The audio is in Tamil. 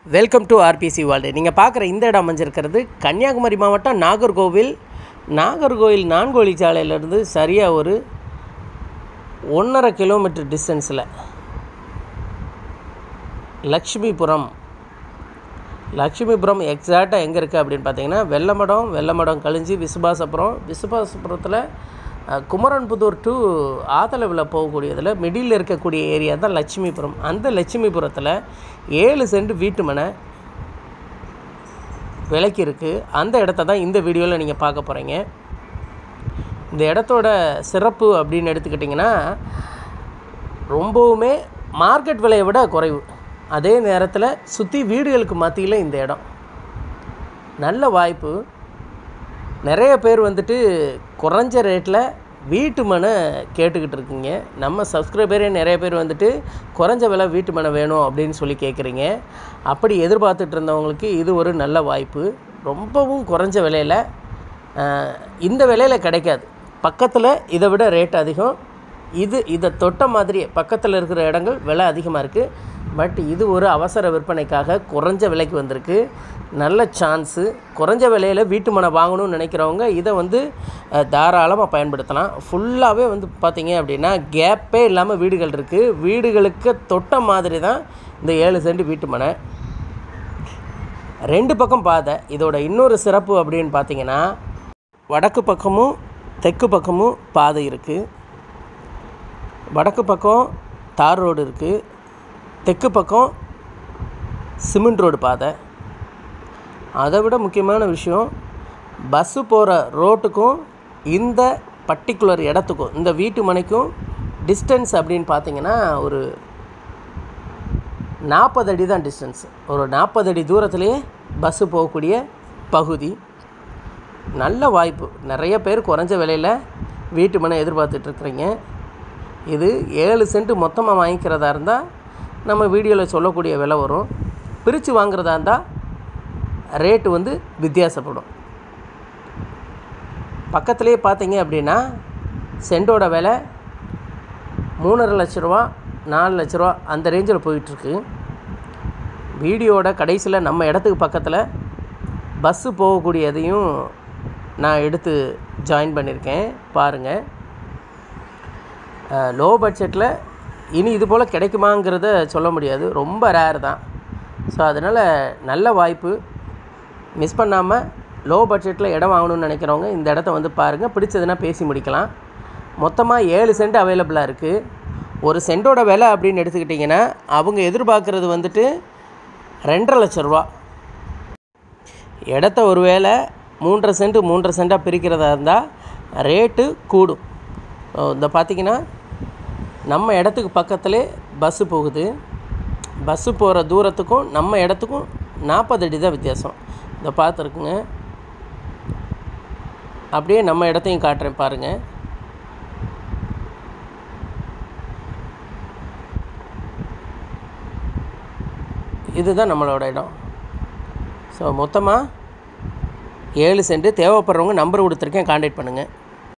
வெல்கம் டு ஆர்பிசி வேர்ல்டு நீங்கள் பார்க்குற இந்த இடம் அமைஞ்சிருக்கிறது கன்னியாகுமரி மாவட்டம் நாகர்கோவில் நாகர்கோவில் நான்கோழி சாலையிலேருந்து சரியாக ஒரு ஒன்றரை கிலோமீட்டர் டிஸ்டன்ஸில் லக்ஷ்மிபுரம் லக்ஷ்மிபுரம் எக்ஸாக்டாக எங்கே இருக்குது அப்படின்னு பார்த்தீங்கன்னா வெள்ளமடம் வெள்ளமடம் கழிஞ்சி விசுபாசபுரம் விசுபாசபுரத்தில் அஹ், குமரன்புதூர் டு ஆதளவில் போகக்கூடியதில் மிடில் இருக்கக்கூடிய ஏரியா தான் லட்சுமிபுரம் அந்த லட்சுமிபுரத்தில் ஏழு சென்ட் வீட்டு மனை விலைக்கு இருக்குது அந்த இடத்த தான் இந்த வீடியோவில் நீங்கள் பார்க்க போகிறீங்க இந்த இடத்தோட சிறப்பு அப்படின்னு எடுத்துக்கிட்டிங்கன்னா ரொம்பவுமே மார்க்கெட் விலையை விட குறைவு அதே நேரத்தில் சுற்றி வீடுகளுக்கு மத்தியில் இந்த இடம் நல்ல வாய்ப்பு நிறைய பேர் வந்துட்டு குறைஞ்ச ரேட்டில் வீட்டு மனை கேட்டுக்கிட்டு இருக்கீங்க நம்ம சப்ஸ்கிரைபரே நிறைய பேர் வந்துட்டு குறைஞ்ச விலை வீட்டு மனை வேணும் அப்படின்னு சொல்லி கேட்குறீங்க அப்படி எதிர்பார்த்துட்டு இருந்தவங்களுக்கு இது ஒரு நல்ல வாய்ப்பு ரொம்பவும் குறைஞ்ச விலையில் ஆஹ், இந்த விலையில் கிடைக்காது பக்கத்தில் இதை விட ரேட் அதிகம் இது இதை தொட்ட மாதிரியே பக்கத்தில் இருக்கிற இடங்கள் விலை அதிகமாக இருக்குது பட் இது ஒரு அவசர விற்பனைக்காக குறைஞ்ச விலைக்கு வந்திருக்கு நல்ல சான்ஸு குறைஞ்ச விலையில் வீட்டு மனை வாங்கணும்னு நினைக்கிறவங்க இதை வந்து தாராளமாக பயன்படுத்தலாம் ஃபுல்லாகவே வந்து பார்த்தீங்க அப்படின்னா கேப்பே இல்லாமல் வீடுகள் இருக்குது வீடுகளுக்கு தொட்ட மாதிரி தான் இந்த ஏழு சென்ட் வீட்டு மனை ரெண்டு பக்கம் பாதை இதோட இன்னொரு சிறப்பு அப்படின்னு பார்த்தீங்கன்னா வடக்கு பக்கமும் தெற்கு பக்கமும் பாதை இருக்குது வடக்கு பக்கம் தார் ரோடு இருக்குது தெற்கு பக்கம் சிமெண்ட் ரோடு பாதை அதை விட முக்கியமான விஷயம் பஸ்ஸு போகிற ரோட்டுக்கும் இந்த பர்டிகுலர் இடத்துக்கும் இந்த வீட்டு மனைக்கும் டிஸ்டன்ஸ் அப்படின்னு பார்த்தீங்கன்னா ஒரு நாற்பது அடி தான் டிஸ்டன்ஸ் ஒரு நாற்பது அடி தூரத்துலேயே பஸ்ஸு போகக்கூடிய பகுதி நல்ல வாய்ப்பு நிறைய பேர் குறைஞ்ச விலையில் வீட்டு மனை எதிர்பார்த்துட்ருக்குறீங்க இது ஏழு சென்ட் மொத்தமாக வாங்கிக்கிறதா இருந்தால் நம்ம வீடியோவில் சொல்லக்கூடிய விலை வரும் பிரித்து வாங்குறதா இருந்தால் ரேட்டு வந்து வித்தியாசப்படும் பக்கத்துலேயே பார்த்தீங்க அப்படின்னா சென்டோட விலை மூணரை லட்ச ரூபா நாலு லட்ச ரூபா அந்த ரேஞ்சில் போயிட்டுருக்கு வீடியோட கடைசியில் நம்ம இடத்துக்கு பக்கத்தில் பஸ்ஸு போகக்கூடியதையும் நான் எடுத்து ஜாயின் பண்ணியிருக்கேன் பாருங்கள் லோ பட்ஜெட்டில் இனி இது போல் கிடைக்குமாங்கிறத சொல்ல முடியாது ரொம்ப ரேர் தான் ஸோ அதனால் நல்ல வாய்ப்பு மிஸ் பண்ணாமல் லோ பட்ஜெட்டில் இடம் வாங்கணும்னு நினைக்கிறவங்க இந்த இடத்த வந்து பாருங்கள் பிடிச்சதுன்னா பேசி முடிக்கலாம் மொத்தமாக ஏழு சென்ட் அவைலபிளாக இருக்குது ஒரு சென்ட்டோட விலை அப்படின்னு எடுத்துக்கிட்டிங்கன்னா அவங்க எதிர்பார்க்குறது வந்துட்டு ரெண்டரை லட்ச ரூபா இடத்த ஒரு வேளை மூன்றரை சென்ட் மூன்றரை சென்ட்டாக பிரிக்கிறதா இருந்தால் ரேட்டு கூடும் ஸோ இந்த பார்த்திங்கன்னா நம்ம இடத்துக்கு பக்கத்துலே பஸ்ஸு போகுது பஸ்ஸு போகிற தூரத்துக்கும் நம்ம இடத்துக்கும் நாற்பது அடி தான் வித்தியாசம் இதை பார்த்துருக்குங்க அப்படியே நம்ம இடத்தையும் காட்டுறேன் பாருங்கள் இதுதான் நம்மளோட இடம் ஸோ மொத்தமாக ஏழு சென்ட் தேவைப்படுறவங்க நம்பர் கொடுத்துருக்கேன் காண்டாக்ட் பண்ணுங்கள்